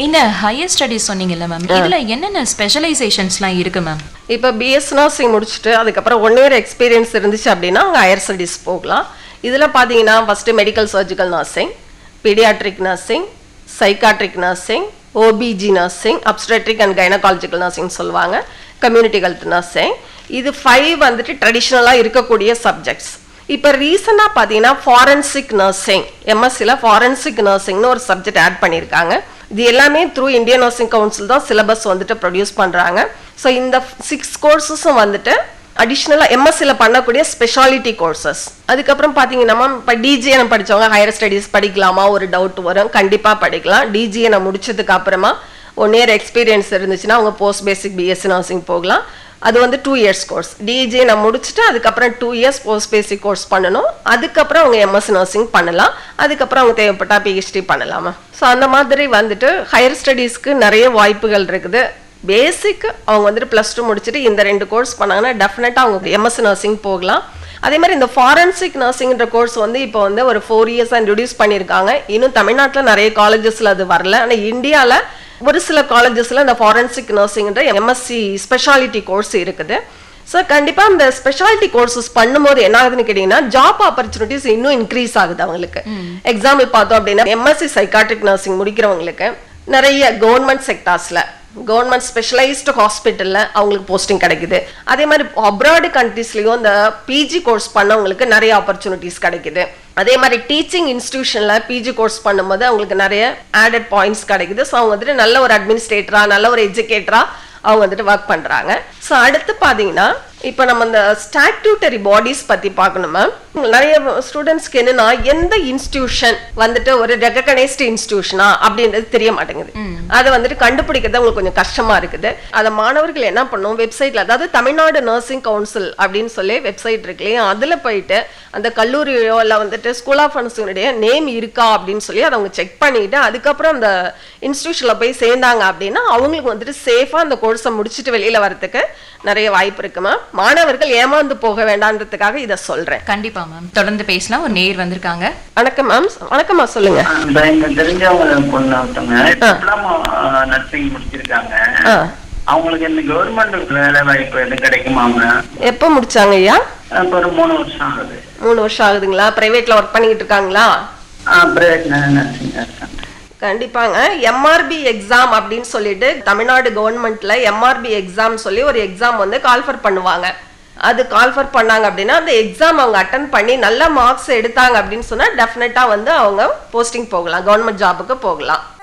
இந்த higher studies சொன்னீங்கல்ல ma'am இதுல என்னென்ன ஸ்பெஷலைசேஷன்ஸ்லாம் இருக்கு மேம் இப்போ பிஎஸ் நர்சிங் முடிச்சுட்டு அதுக்கப்புறம் ஒன் இயர் எக்ஸ்பீரியன்ஸ் இருந்துச்சு அப்படின்னா அவங்க ஹையர் ஸ்டடீஸ் போகலாம் இதில் பார்த்தீங்கன்னா first medical surgical nursing paediatric nursing psychiatric nursing OBG nursing obstetric and gynaecological nursing சொல்லுவாங்க கம்யூனிட்டி ஹெல்த் நர்சிங் இது ஃபைவ் வந்துட்டு ட்ரெடிஷ்னலாக இருக்கக்கூடிய சப்ஜெக்ட்ஸ் இப்போ ரீசெண்டாக பார்த்தீங்கன்னா ஃபாரன்சிக் நர்சிங் எம்எஸ்சியில் ஃபாரன்சிக் நர்சிங்னு ஒரு சப்ஜெக்ட் ஆட் பண்ணியிருக்காங்க இது எல்லாமே த்ரூ இந்தியன் நர்சிங் கவுன்சில் தான் சிலபஸ் வந்துட்டு ப்ரொடியூஸ் பண்ணுறாங்க ஸோ இந்த சிக்ஸ் கோர்சஸும் வந்துட்டு அடிஷ்னலாக எம்எஸ்சியில் பண்ணக்கூடிய ஸ்பெஷாலிட்டி கோர்சஸ் அதுக்கப்புறம் பார்த்தீங்கன்னா மேம் இப்போ டிஜிஎன் படித்தவங்க ஹையர் ஸ்டடீஸ் படிக்கலாமா ஒரு டவுட் வரும் கண்டிப்பாக படிக்கலாம் டிஜிஎனை முடிச்சதுக்கு அப்புறமா ஒன் இயர் எக்ஸ்பீரியன்ஸ் இருந்துச்சுன்னா அவங்க போஸ்ட் பேசிக் பிஎஸ்சி நர்சிங் போகலாம் அது வந்து டூ இயர்ஸ் கோர்ஸ் டிஜே நான் முடிச்சுட்டு அதுக்கப்புறம் two years post basic course பண்ணணும் அதுக்கப்புறம் அவங்க எம்எஸ் நர்சிங் பண்ணலாம் அதுக்கப்புறம் அவங்க தேவைப்பட்டா பிஹெச்டி பண்ணலாமா ஸோ அந்த மாதிரி வந்துட்டு ஹையர் ஸ்டடீஸ்க்கு நிறைய வாய்ப்புகள் இருக்குது பேசிக் அவங்க வந்துட்டு ப்ளஸ் டூ முடிச்சுட்டு இந்த ரெண்டு கோர்ஸ் பண்ணாங்கன்னா டெஃபினட்டாக அவங்க எம்எஸ் நர்சிங் போகலாம் அதே மாதிரி இந்த ஃபாரன்சிக் நர்சிங்ன்ற கோர்ஸ் வந்து இப்போ வந்து ஒரு ஃபோர் இயர்ஸாக இன்ட்ரடியூஸ் பண்ணியிருக்காங்க இன்னும் தமிழ்நாட்டில் நிறைய காலேஜஸில் அது வரல ஆனால் இந்தியாவில் ஒரு சில காலேஜஸில் இந்த ஃபாரன்சிக் நர்சிங்ன்ற எம்எஸ்சி ஸ்பெஷாலிட்டி கோர்ஸ் இருக்குது ஸோ கண்டிப்பாக இந்த ஸ்பெஷாலிட்டி கோர்சஸ் பண்ணும்போது என்ன ஆகுதுன்னு கேட்டிங்கன்னா ஜாப் ஆப்பர்ச்சுனிட்டிஸ் இன்னும் இன்க்ரீஸ் ஆகுது அவங்களுக்கு எக்ஸாம்பிள் பார்த்தோம் அப்படின்னா எம்எஸ்சி சைக்காட்ரிக் நர்சிங் முடிக்கிறவங்களுக்கு நிறைய கவர்மெண்ட் செக்டார்ஸில் கவர்மெண்ட் ஸ்பெஷலைஸ்டு ஹாஸ்பிட்டலில் அவங்களுக்கு போஸ்டிங் கிடைக்குது அதே மாதிரி அப்ராடு கண்ட்ரீஸ்லேயும் இந்த பிஜி கோர்ஸ் பண்ணவங்களுக்கு நிறைய ஆப்பர்ச்சுனிட்டிஸ் கிடைக்குது அதே மாதிரி டீச்சிங் இன்ஸ்டிடியூஷனில் பிஜி கோர்ஸ் பண்ணும்போது அவங்களுக்கு நிறைய ஆடட் பாயிண்ட்ஸ் கிடைக்குது ஸோ அவங்க வந்துட்டு நல்ல ஒரு அட்மினிஸ்ட்ரேட்டரா நல்ல ஒரு எஜுகேட்டரா அவங்க வந்துட்டு ஒர்க் பண்ணுறாங்க ஸோ அடுத்து பார்த்தீங்கன்னா இப்போ நம்ம இந்த ஸ்டாட்யூட்டரி பாடிஸ் பற்றி பார்க்கணும் மேம் நிறைய ஸ்டூடெண்ட்ஸ்க்கு என்னன்னா எந்த இன்ஸ்டிடியூஷன் வந்துட்டு ஒரு ரெகனைஸ்டு இன்ஸ்டிடியூஷனா அப்படின்றது தெரிய மாட்டேங்குது அதை வந்துட்டு கண்டுபிடிக்கிறது உங்களுக்கு கொஞ்சம் கஷ்டமா இருக்குது அதை மாணவர்கள் என்ன பண்ணும் வெப்சைட்ல அதாவது தமிழ்நாடு நர்சிங் கவுன்சில் அப்படின்னு சொல்லி வெப்சைட் இருக்கு இல்லையா அதில் போயிட்டு அந்த கல்லூரியோ இல்லை வந்துட்டு ஸ்கூல் ஆஃப் நர்சிங்குடைய நேம் இருக்கா அப்படின்னு சொல்லி அதை அவங்க செக் பண்ணிட்டு அதுக்கப்புறம் அந்த இன்ஸ்டிடியூஷனில் போய் சேர்ந்தாங்க அப்படின்னா அவங்களுக்கு வந்துட்டு சேஃபாக அந்த கோர்ஸை முடிச்சுட்டு வெளியில வரதுக்கு நிறைய வாய்ப்பு இருக்குமா மாணவர்கள் ஏமாந்து போக வேண்டான்றதுக்காக இதை சொல்றேன் கண்டிப்பா மேம் தொடர்ந்து பேசலாம் ஒரு நேர் வந்திருக்காங்க வணக்கம் மேம் வணக்கம்மா சொல்லுங்க இந்த எங்க தெரிஞ்சவங்க பொண்ணு ஒருத்தவங்க டிப்ளமோ நர்சிங் முடிச்சிருக்காங்க ஆ அவங்களுக்கு இந்த கவர்மெண்ட் வேலை வாய்ப்பு எதுவும் கிடைக்குமாங்க எப்போ முடிச்சாங்க ஐயா இப்போ ஒரு மூணு வருஷம் ஆகுது மூணு வருஷம் ஆகுதுங்களா பிரைவேட்ல ஒர்க் பண்ணிக்கிட்டு இருக்காங்களா பிரைவேட் நர்சிங் இருக்காங்க கண்டிப்பாங்க எம்ஆர்பி எக்ஸாம் அப்படின்னு சொல்லிட்டு தமிழ்நாடு கவர்மெண்ட்ல எம்ஆர்பி எக்ஸாம் சொல்லி ஒரு எக்ஸாம் வந்து கால்ஃபர் பண்ணுவாங்க அது கால்ஃபர் பண்ணாங்க அப்படின்னா அந்த எக்ஸாம் அவங்க அட்டன் பண்ணி நல்ல மார்க்ஸ் எடுத்தாங்க அப்படின்னு சொன்னா டெஃபினட்டா வந்து அவங்க போஸ்டிங் போகலாம் கவர்மெண்ட் ஜாபுக்கு போகலாம்